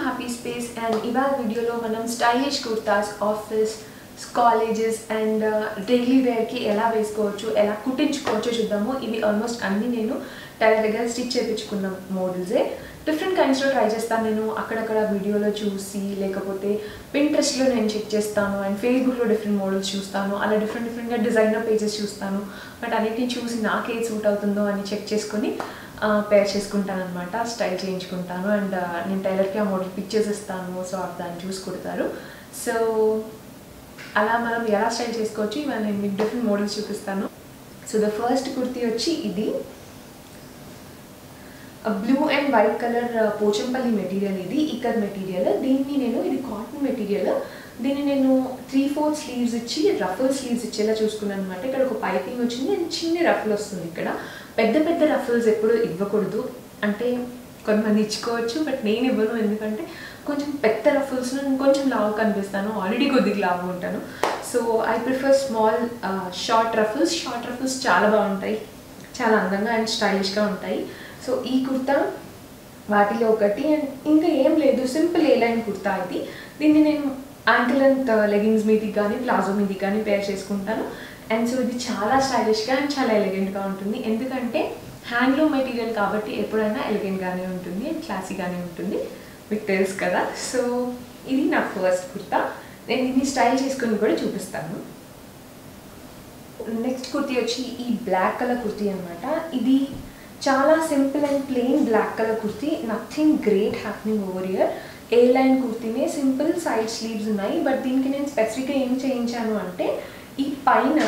happy space and ఇవాళ వీడియోలో మనం stylish kurtas office colleges and daily వేర్కి ఎలా వేసుకోవచ్చు ఎలా కుట్టించుకోవచ్చో చూద్దాము ఇవి ఆల్మోస్ట్ అన్నీ నేను టైలర్ దగ్గర స్టిచ్ చేయించుకున్న మోడల్సే డిఫరెంట్ కైండ్స్లో ట్రై చేస్తాను నేను అక్కడక్కడ వీడియోలో చూసి లేకపోతే పింట్రెస్ట్లో నేను చెక్ చేస్తాను అండ్ ఫేస్బుక్లో డిఫరెంట్ మోడల్స్ చూస్తాను అలా డిఫరెంట్ డిఫరెంట్గా డిజైనర్ పేజెస్ చూస్తాను బట్ అన్నిటిని చూసి నాకే సూట్ అవుతుందో అని చెక్ చేసుకొని పేర్ చేసుకుంటాను అనమాట స్టైల్ చేయించుకుంటాను అండ్ నేను టైలర్కి ఆ మోడల్ పిక్చర్స్ ఇస్తాను సో దాన్ని చూసి కుడతారు సో అలా మనం ఎలా స్టైల్ చేసుకోవచ్చు ఇవాళ నేను మీకు డిఫరెంట్ మోడల్స్ చూపిస్తాను సో ద ఫస్ట్ కుర్తీ వచ్చి ఇది blue and white colour Pochampalli material ఇది ఇక్కర్ మెటీరియల్ దీన్ని నేను ఇది కాటన్ మెటీరియల్ దీన్ని నేను త్రీ ఫోర్త్ స్లీవ్స్ ఇచ్చి రఫల్ స్లీవ్స్ ఇచ్చేలా చూసుకున్నాను అనమాట ఇక్కడ ఒక పైపింగ్ వచ్చింది అండ్ చిన్న రఫల్ వస్తుంది ఇక్కడ పెద్ద పెద్ద రఫల్స్ ఎప్పుడు ఇవ్వకూడదు అంటే కొంతమంది ఇచ్చుకోవచ్చు బట్ నేను ఇవ్వను ఎందుకంటే కొంచెం పెద్ద రఫల్స్ కొంచెం లావు కనిపిస్తాను ఆల్రెడీ కొద్దిగా లావు ఉంటాను so I prefer small short ruffles short ruffles చాలా బాగుంటాయి చాలా అందంగా అండ్ స్టైలిష్గా ఉంటాయి సో ఈ కుర్తా వాటిలో ఒకటి అండ్ ఇంకా ఏం లేదు సింపుల్ ఏ లైన్ కుర్తా ఇది దీన్ని నేను యాంకిల్ అండ్ లెగిన్స్ మీదకి కానీ ప్లాజో మీదకి కానీ పేర్ చేసుకుంటాను అండ్ సో ఇది చాలా స్టైలిష్గా అండ్ చాలా ఎలిగెంట్గా ఉంటుంది ఎందుకంటే హ్యాండ్లూమ్ మెటీరియల్ కాబట్టి ఎప్పుడైనా ఎలిగెంట్గానే ఉంటుంది అండ్ క్లాసీగానే ఉంటుంది మీకు తెలుసు కదా సో ఇది నా ఫస్ట్ కుర్తా నేను దీన్ని స్టైల్ చేసుకొని కూడా చూపిస్తాను నెక్స్ట్ కుర్తీ వచ్చి ఈ బ్లాక్ కలర్ కుర్తీ అనమాట ఇది చాలా simple and plain black colour kurti nothing great happening over year A line కుర్తీనే సింపుల్ సైడ్ స్లీవ్స్ ఉన్నాయి బట్ దీనికి నేను స్పెసిఫిక్గా ఏం చేయించాను అంటే ఈ పైన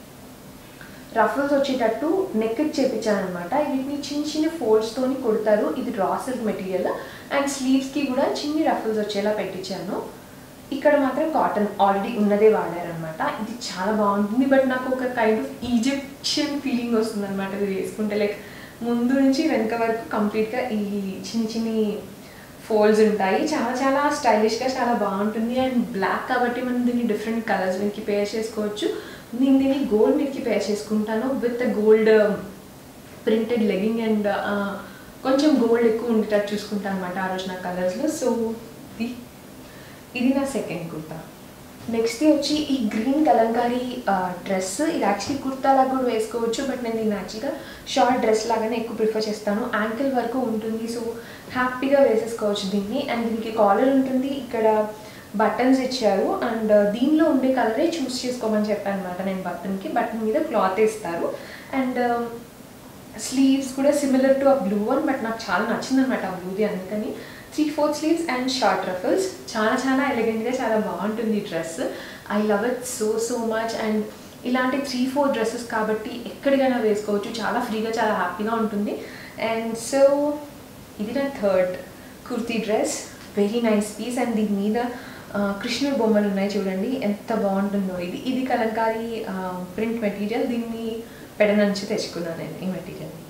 రఫల్స్ వచ్చేటట్టు నెక్ చేపించాను అనమాట వీటిని చిన్న చిన్న ఫోల్డ్స్తోని కొడతారు ఇది రా సిల్క్ మెటీరియల్ అండ్ స్లీవ్స్కి కూడా చిన్ని రఫల్స్ వచ్చేలా పెట్టించాను ఇక్కడ మాత్రం కాటన్ ఆల్రెడీ ఉన్నదే వాడారనమాట ఇది చాలా బాగుంటుంది బట్ నాకు ఒక కైండ్ ఆఫ్ ఈజిప్షియన్ ఫీలింగ్ వస్తుంది అనమాట ఇది వేసుకుంటే లైక్ ముందు నుంచి వెనక వరకు కంప్లీట్గా ఈ చిన్ని చిన్ని ఫోల్డ్స్ ఉంటాయి చాలా చాలా స్టైలిష్గా చాలా బాగుంటుంది అండ్ బ్లాక్ కాబట్టి మనం దీన్ని డిఫరెంట్ కలర్స్ మీదకి పేర్ చేసుకోవచ్చు నేను దీన్ని గోల్డ్ మీదకి పేర్ చేసుకుంటాను with gold printed legging and కొంచెం గోల్డ్ ఎక్కువ ఉండేటట్టు చూసుకుంటాను అనమాట ఆ రోజు నా కలర్స్లో సో ఇది ఇది నా సెకండ్ కుర్తా నెక్స్ట్ వచ్చి ఈ గ్రీన్ కలంకారీ డ్రెస్ ఇది యాక్చువల్లీ కుర్తా లాగా కూడా వేసుకోవచ్చు బట్ నేను దీన్ని యాక్చువల్గా షార్ట్ డ్రెస్ లాగానే ఎక్కువ ప్రిఫర్ చేస్తాను యాంకిల్ వరకు ఉంటుంది సో హ్యాపీగా వేసేసుకోవచ్చు దీన్ని అండ్ దీనికి కాలర్ ఉంటుంది ఇక్కడ బటన్స్ ఇచ్చారు అండ్ దీనిలో ఉండే కలరే చూస్ చేసుకోమని చెప్పాను అనమాట నేను బటన్కి బటన్ మీద క్లాత్ ఇస్తారు అండ్ స్లీవ్స్ కూడా సిమిలర్ టు ఆ బ్లూ వన్ బట్ నాకు చాలా నచ్చింది అనమాట ఆ బ్లూది అందుకని three fourth sleeves and short ruffles చాలా చాలా ఎలిగెంట్గా చాలా బాగుంటుంది ఈ dress I love it so so much and ఇలాంటి త్రీ ఫోర్ డ్రెస్సెస్ కాబట్టి ఎక్కడికైనా వేసుకోవచ్చు చాలా ఫ్రీగా చాలా హ్యాపీగా ఉంటుంది అండ్ సో ఇది నా third kurti dress very nice piece and దీని మీద కృష్ణుడు బొమ్మలు ఉన్నాయి చూడండి ఎంత బాగుంటుందో ఇది ఇది కలంకారీ ప్రింట్ మెటీరియల్ దీన్ని పెడ నుంచి తెచ్చుకున్నాను నేను ఈ మెటీరియల్ని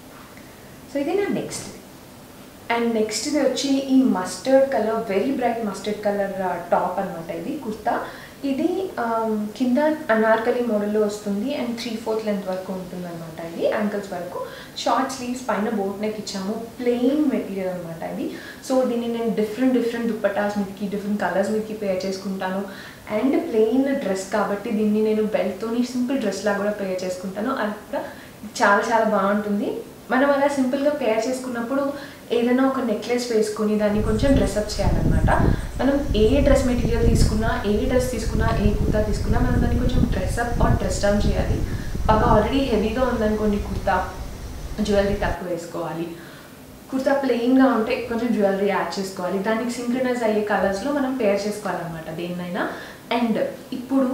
సో ఇది నా నెక్స్ట్ అండ్ నెక్స్ట్ ఇది వచ్చి ఈ mustard colour very bright mustard colour top అనమాట ఇది కుర్తా ఇది కింద అనార్కలి మోడల్లో వస్తుంది అండ్ త్రీ ఫోర్త్ లెంత్ వరకు ఉంటుంది అనమాట ఇది యాంకిల్స్ వరకు షార్ట్ స్లీవ్స్ పైన బోట్ నెక్ ఇచ్చాము ప్లెయిన్ మెటీరియల్ అనమాట ఇది సో దీన్ని నేను డిఫరెంట్ డిఫరెంట్ దుప్పటాస్ మీదకి డిఫరెంట్ కలర్స్ మీదకి పేర్ చేసుకుంటాను అండ్ ప్లెయిన్ డ్రెస్ కాబట్టి దీన్ని నేను బెల్ట్తోని సింపుల్ డ్రెస్ లాగా కూడా పేర్ చేసుకుంటాను అది కూడా చాలా చాలా బాగుంటుంది మనం అలా సింపుల్గా పేర్ చేసుకున్నప్పుడు ఏదైనా ఒక నెక్లెస్ వేసుకొని దాన్ని కొంచెం డ్రెస్అప్ చేయాలన్నమాట మనం ఏ డ్రెస్ మెటీరియల్ తీసుకున్నా ఏ డ్రెస్ తీసుకున్నా ఏ కుర్తా తీసుకున్నా మనం దాన్ని కొంచెం డ్రెస్అప్ ఆర్ డ్రెస్ డౌన్ చేయాలి బాగా ఆల్రెడీ హెవీగా ఉందనుకోండి కుర్తా జ్యువెలరీ తక్కువ వేసుకోవాలి కుర్తా ప్లెయిన్గా ఉంటే కొంచెం జ్యువెలరీ యాడ్ చేసుకోవాలి దానికి సింక్రనైజ్ అయ్యే కలర్స్లో మనం పేర్ చేసుకోవాలన్నమాట దేన్నైనా అండ్ ఇప్పుడు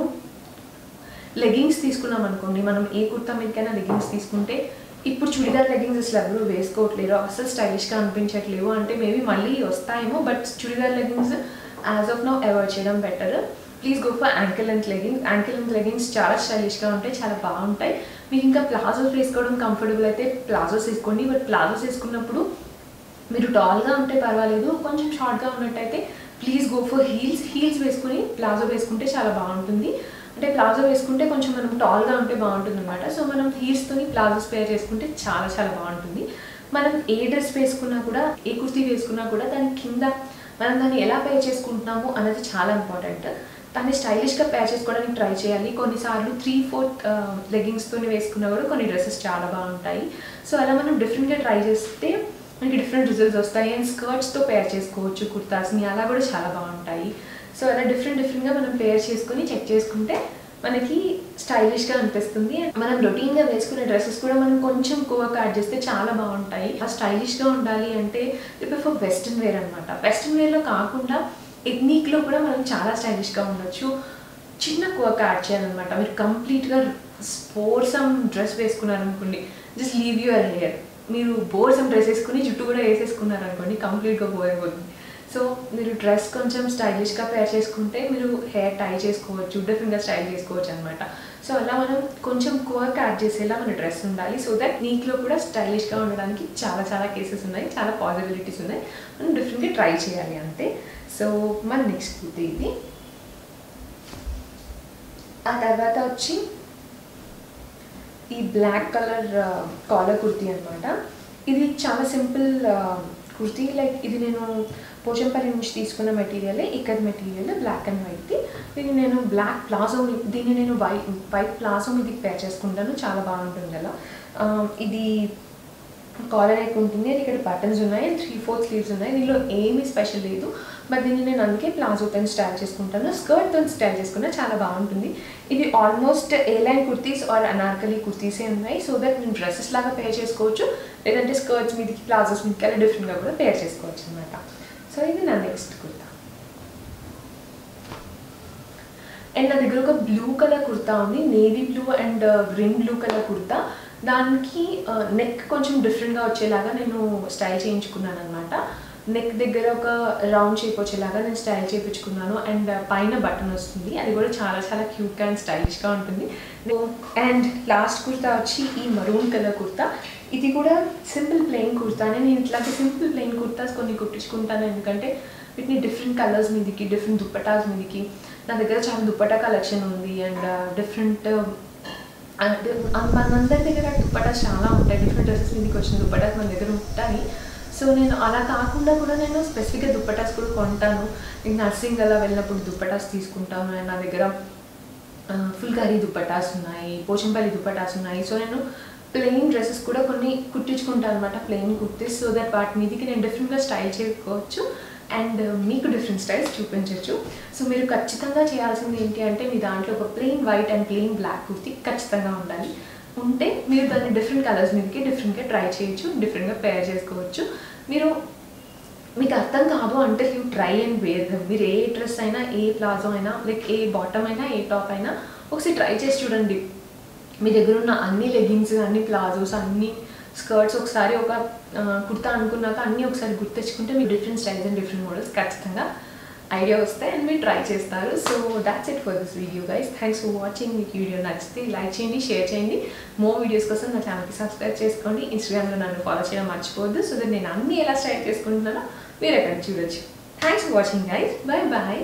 లెగిన్స్ తీసుకున్నాం అనుకోండి మనం ఏ కుర్తా మీదకైనా లెగిన్స్ తీసుకుంటే ఇప్పుడు చుడిదార్ లెగిన్స్ అసలు ఎవరు వేసుకోవట్లేరు అసలు స్టైలిష్గా అనిపించట్లేవు అంటే మేబీ మళ్ళీ వస్తాయేమో but churidar leggings as of now avoid చేయడం better please go for ankle length leggings ankle length leggings చాలా స్టైలిష్గా ఉంటాయి చాలా బాగుంటాయి మీకు ఇంకా ప్లాజోస్ వేసుకోవడం కంఫర్టబుల్ అయితే ప్లాజోస్ వేసుకోండి బట్ ప్లాజోస్ వేసుకున్నప్పుడు మీరు టాల్గా ఉంటే పర్వాలేదు కొంచెం షార్ట్గా ఉన్నట్టయితే please go for heels heels వేసుకుని ప్లాజో వేసుకుంటే చాలా బాగుంటుంది అంటే ప్లాజో వేసుకుంటే కొంచెం మనం టాల్గా ఉంటే బాగుంటుంది అనమాట సో మనం హీల్స్తోని ప్లాజోస్ పేర్ చేసుకుంటే చాలా చాలా బాగుంటుంది మనం ఏ డ్రెస్ వేసుకున్నా కూడా ఏ కుర్తీ వేసుకున్నా కూడా దాని కింద మనం దాన్ని ఎలా పేర్ చేసుకుంటున్నాము అనేది చాలా ఇంపార్టెంట్ దాన్ని స్టైలిష్గా పేర్ చేసుకోవడానికి ట్రై చేయాలి కొన్నిసార్లు త్రీ ఫోర్త్ లెగ్గింగ్స్తో వేసుకున్నా కూడా కొన్ని డ్రెస్సెస్ చాలా బాగుంటాయి సో అలా మనం డిఫరెంట్గా ట్రై చేస్తే మనకి డిఫరెంట్ రిజల్ట్స్ వస్తాయి అండ్ స్కర్ట్స్తో పేర్ చేసుకోవచ్చు కుర్తాస్ని అలా కూడా చాలా బాగుంటాయి సో అలా డిఫరెంట్ డిఫరెంట్గా మనం పేర్ చేసుకొని చెక్ చేసుకుంటే మనకి స్టైలిష్గా అనిపిస్తుంది మనం రొటీన్గా వేసుకునే డ్రెస్సెస్ కూడా మనం కొంచెం కోవకు యాడ్ చేస్తే చాలా బాగుంటాయి ఆ స్టైలిష్గా ఉండాలి అంటే ప్రిఫర్ వెస్ట్రన్ వేర్ అనమాట వెస్ట్రన్ వేర్లో కాకుండా ఎథ్నిక్లో కూడా మనం చాలా స్టైలిష్గా ఉండొచ్చు చిన్న కోవకు యాడ్ చేయాలన్నమాట మీరు కంప్లీట్గా స్పోర్సమ్ డ్రెస్ వేసుకున్నారనుకోండి జస్ట్ లీవ్ యువర్ హెయిర్ మీరు బోర్సమ్ డ్రెస్ వేసుకుని జుట్టు కూడా వేసేసుకున్నారనుకోండి కంప్లీట్గా బోర్ అయిపోతుంది సో మీరు డ్రెస్ కొంచెం స్టైలిష్గా పేర్ చేసుకుంటే మీరు హెయిర్ టై చేసుకోవచ్చు డిఫరెంట్గా స్టైల్ చేసుకోవచ్చు అనమాట సో అలా మనం కొంచెం కోవర్క్ యాడ్ చేసేలా మన డ్రెస్ ఉండాలి సో దట్ నీట్లో కూడా స్టైలిష్గా ఉండడానికి చాలా చాలా కేసెస్ ఉన్నాయి చాలా పాసిబిలిటీస్ ఉన్నాయి మనం డిఫరెంట్గా ట్రై చేయాలి అంతే సో మన నెక్స్ట్ కుర్తి ఇది ఆ తర్వాత వచ్చి ఈ బ్లాక్ కలర్ కాలర్ కుర్తీ అనమాట ఇది చాలా సింపుల్ కుర్తీ లైక్ ఇది నేను పోచంపల్లి నుంచి తీసుకున్న మెటీరియల్ ఇక్కడ మెటీరియల్ బ్లాక్ అండ్ వైట్ది దీన్ని నేను బ్లాక్ ప్లాజో దీన్ని నేను వైట్ వైట్ ప్లాజో మీదకి పేర్ చేసుకుంటాను చాలా బాగుంటుంది అలా ఆ, ఇది కాలర్ నెక్ ఉంటుంది అది ఇక్కడ బటన్స్ ఉన్నాయి త్రీ ఫోర్ స్లీవ్స్ ఉన్నాయి దీనిలో ఏమీ స్పెషల్ లేదు బట్ దీన్ని నేను అందుకే ప్లాజోతో స్టైల్ చేసుకుంటాను స్కర్ట్తో స్టైల్ చేసుకున్నా చాలా బాగుంటుంది ఇవి almost A line kurtis or Anarkali కుర్తీసే ఉన్నాయి సో దట్ నేను డ్రెస్సెస్ లాగా పేర్ చేసుకోవచ్చు లేదంటే స్కర్ట్స్ మీదకి ప్లాజోస్ మీదకి అలా డిఫరెంట్గా కూడా పేర్ చేసుకోవచ్చు అనమాట సో ఇది నా నెక్స్ట్ కుర్తా అండ్ నా దగ్గర ఒక బ్లూ కలర్ కుర్తా ఉంది navy blue and green blue colour kurta దానికి నెక్ కొంచెం డిఫరెంట్గా వచ్చేలాగా నేను స్టైల్ చేయించుకున్నాను అనమాట నెక్ దగ్గర ఒక రౌండ్ షేప్ వచ్చేలాగా నేను స్టైల్ చేయించుకున్నాను అండ్ పైన బటన్ వస్తుంది అది కూడా చాలా చాలా క్యూట్గా అండ్ స్టైలిష్గా ఉంటుంది అండ్ లాస్ట్ కుర్తా వచ్చి ఈ మరూన్ కలర్ కుర్తా ఇది కూడా సింపుల్ ప్లెయిన్ కుర్తానే నేను ఇట్లాంటి సింపుల్ ప్లెయిన్ కుర్తాస్ కొన్ని కుట్టించుకుంటాను ఎందుకంటే వీటిని డిఫరెంట్ కలర్స్ మీదకి డిఫరెంట్ దుప్పటాస్ మీదకి నా దగ్గర చాలా దుప్పటా కలెక్షన్ ఉంది అండ్ డిఫరెంట్ మనందరి దగ్గర దుప్పటాస్ చాలా ఉంటాయి డిఫరెంట్ డ్రెస్సెస్ మీదకి వచ్చిన దుప్పటాస్ మన దగ్గర ఉంటాయి సో నేను అలా కాకుండా కూడా నేను స్పెసిఫిక్గా దుప్పటాస్ కూడా కొంటాను నేను నర్సింగ్ అలా వెళ్ళినప్పుడు దుప్పటాస్ తీసుకుంటాను అండ్ నా దగ్గర ఫుల్గారీ దుప్పటాస్ ఉన్నాయి పోచంపల్లి దుప్పటాస్ ఉన్నాయి సో నేను ప్లెయిన్ డ్రెస్సెస్ కూడా కొన్ని కుట్టించుకుంటాను అనమాట ప్లెయిన్ కుర్తీస్ సో దట్ వాటి మీదకి నేను డిఫరెంట్గా స్టైల్ చేసుకోవచ్చు అండ్ మీకు డిఫరెంట్ స్టైల్స్ చూపించవచ్చు సో మీరు ఖచ్చితంగా చేయాల్సింది ఏంటి అంటే మీ దాంట్లో ఒక plain white and plain black kurti ఖచ్చితంగా ఉండాలి ఉంటే మీరు దాన్ని డిఫరెంట్ కలర్స్ మీదకి డిఫరెంట్గా ట్రై చేయొచ్చు డిఫరెంట్గా పేర్ చేసుకోవచ్చు మీరు మీకు అర్థం కాదు అంటే యూ ట్రై అండ్ వేర్ మీరు ఏ డ్రెస్ అయినా ఏ ప్లాజో అయినా లైక్ ఏ బాటమ్ అయినా ఏ టాప్ అయినా ఒకసారి ట్రై చేసి చూడండి మీ దగ్గర ఉన్న అన్ని లెగిన్స్ అన్ని ప్లాజోస్ అన్ని స్కర్ట్స్ ఒకసారి ఒక ఆ, కుర్తా అనుకున్నాక అన్నీ ఒకసారి గుర్తు తెచ్చుకుంటే మీరు different styles and different models ఖచ్చితంగా ఐడియా వస్తాయి అండ్ మీరు ట్రై చేస్తారు so that's it for this video guys thanks for watching మీకు వీడియో నచ్చితే లైక్ చేయండి షేర్ చేయండి మోర్ వీడియోస్ కోసం నా ఛానల్కి సబ్స్క్రైబ్ చేసుకోండి ఇన్స్టాగ్రామ్లో నన్ను ఫాలో చేయడం మర్చిపోవద్దు సో దట్ నేను అన్ని ఎలా స్టైల్ చేసుకుంటున్నానో మీరు ఎక్కడ చూడొచ్చు thanks for watching guys bye bye